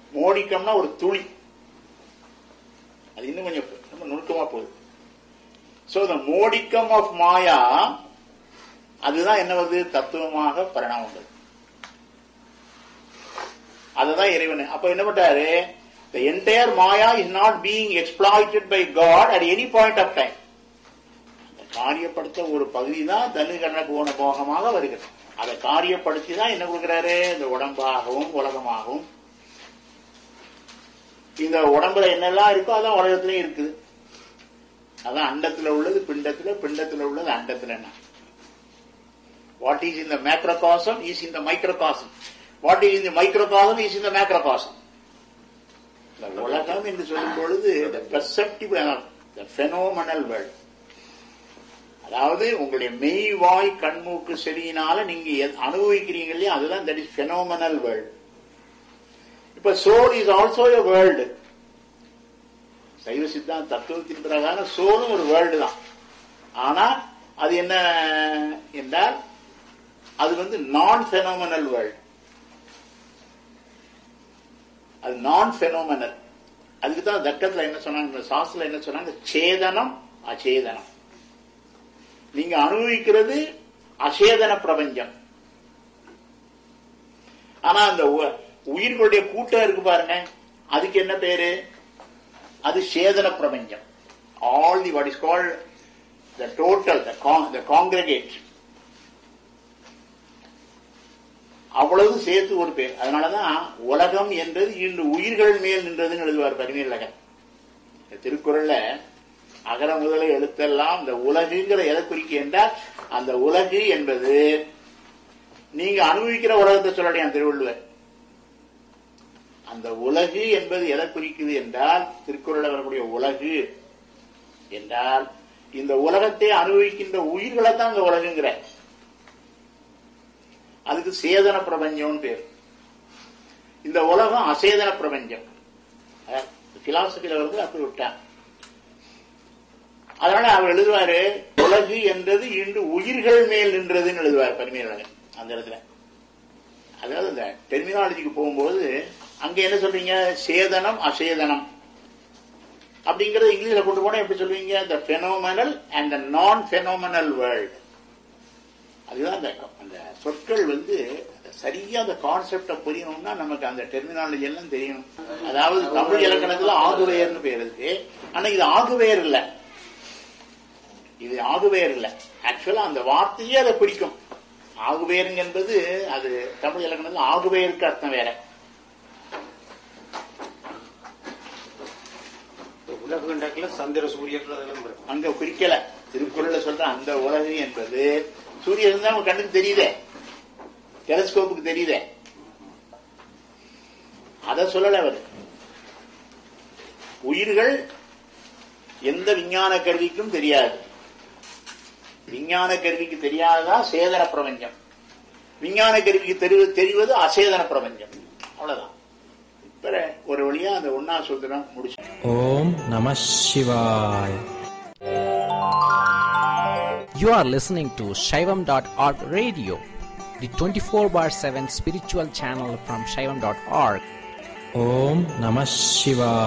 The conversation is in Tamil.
மோடிக்கம்னா ஒரு துளி அது இன்னும் கொஞ்சம் ரொம்ப நுணுக்கமா போகுது so the modicum of Maya அதுதான் என்ன வருது தத்துவமாக பரிணாமம் வருது அதுதான் இறைவன் அப்ப என்ன பண்றாரு the entire maya is not being exploited by god at any point of time அந்த காரியப்படுத்த ஒரு பகுதி தான் தனு கணக்கு போன போகமாக வருகிறது அதை காரியப்படுத்தி தான் என்ன கொடுக்கிறாரு இந்த உடம்பாகவும் உலகமாகவும் இந்த உடம்புல என்னெல்லாம் இருக்கோ அதான் உலகத்திலயும் இருக்குது அதான் அண்டத்துல உள்ளது பிண்டத்துல பிண்டத்துல உள்ளது அண்டத்துல என்ன வாட் இஸ் இந்த மேக்ரோகாசம் இஸ் இந்த மைக்ரோகாசம் வாட் இஸ் இந்த மைக்ரோகாசம் இஸ் இந்த மேக்ரோகாசம் இந்த உலகம் என்று சொல்லும் பொழுது பெர்செப்டிவ் ஃபெனோமனல் வேர்ல்ட் அதாவது உங்களுடைய மெய் வாய் கண்மூக்கு செடியினால நீங்க எத்- அனுபவிக்கிறீங்க இல்லையா அதுதான் தட் இஸ் ஃபெனோமனல் வேர்ல்ட் இப்ப soul is also a world Saiva Siddhanta தத்துவத்தின் பிரகாரம் சோலும் ஒரு வேர்ல்டு தான் ஆனா அது என்ன என்றால் அது வந்து நான் ஃபெனோமனல் வேர்ல்டு அது நான் ஃபெனோமனல் அதுக்கு தான் தர்க்கத்துல என்ன சொன்னாங்க சாஸ்திரத்துல என்ன சொன்னாங்க சேதனம் அச்சேதனம் நீங்க அனுபவிக்கிறது அசேதன பிரபஞ்சம் ஆனா அந்த உ- உயிர்களுடைய கூட்டம் இருக்கு பாருங்க அதுக்கு என்ன பேரு அது சேதன பிரபஞ்சம் all the what is called the total the congregate அவ்வளவு சேர்த்து ஒரு பேர் அதனாலதான் உலகம் என்றது இன்று உயிர்கள் மேல் நின்றதுன்னு எழுதுவார் பரிமேலகன் இந்த திருக்குறள்ல அகர முதல எழுத்தெல்லாம் இந்த உலகுங்கிற எதை குறிக்க என்றால் அந்த உலகு என்பது நீங்க அனுபவிக்கிற உலகத்தை சொல்லலையாம் திருவள்ளுவர் அந்த உலகு என்பது எதை குறிக்குது என்றால் திருக்குறள் வரக்கூடிய உலகு என்றால் இந்த உலகத்தை அனுபவிக்கின்ற உயிர்களை தான் இந்த உலகுங்கிற அதுக்கு சேதன பிரபஞ்சம்னு பேர் இந்த உலகம் அசேதன பிரபஞ்சம் பிலாசபில வந்து அப்படி விட்டான் அதனால அவர் எழுதுவாரு உலகு என்றது இன்று உயிர்கள் மேல் நின்றதுன்னு எழுதுவார் பரிமையாளர் அந்த இடத்துல அதாவது இந்த டெர்மினாலஜிக்கு போகும்போது அங்க என்ன சொல்றீங்க சேதனம் அசேதனம் அப்படிங்கறது இங்கிலீஷ்ல கொண்டு போனா எப்படி சொல்லுவீங்க the phenomenal and the நான் phenomenal வேர்ல்ட் அதுதான் அந்த அந்த சொற்கள் வந்து சரியா அந்த கான்செப்ட புரியணும்னா நமக்கு அந்த டெர்மினாலஜி எல்லாம் தெரியணும் அதாவது தமிழ் இலக்கணத்துல ஆகுவேர்னு பேர் இருக்கு ஆனா இது ஆகுவேர் இல்ல இது ஆகுவேர் இல்ல ஆக்சுவலா அந்த வார்த்தையே அதை குறிக்கும் ஆகுவேருங்க என்பது அது தமிழ் இலக்கணத்துல ஆகுவேருக்கு அர்த்தம் வேற உலகண்டத்துல சந்திர சூரியர்கள் அதெல்லாம் வரும். அங்க குறிக்கல திருக்குறள்ல சொல்ற அந்த உலகு என்பது சூரியன் தான் உங்க கண்ணுக்கு தெரியுதே டெலஸ்கோப்புக்கு தெரியுதே அத சொல்லல அவர் உயிர்கள் எந்த விஞ்ஞான கருவிக்கும் தெரியாது விஞ்ஞான கருவிக்கு தெரியாததா சேதன பிரபஞ்சம் விஞ்ஞான கருவிக்கு தெரி- தெரிவது அசேதன பிரபஞ்சம் அவ்வளவுதான் இப்ப ஒரு வழியா அந்த ஒன்னா சூத்திரம் முடிச்சு Om Namah Shivaya. You are listening to Shaivam.org radio, the 24 bar 7 spiritual channel from Shaivam.org. Om Namah Shivaya.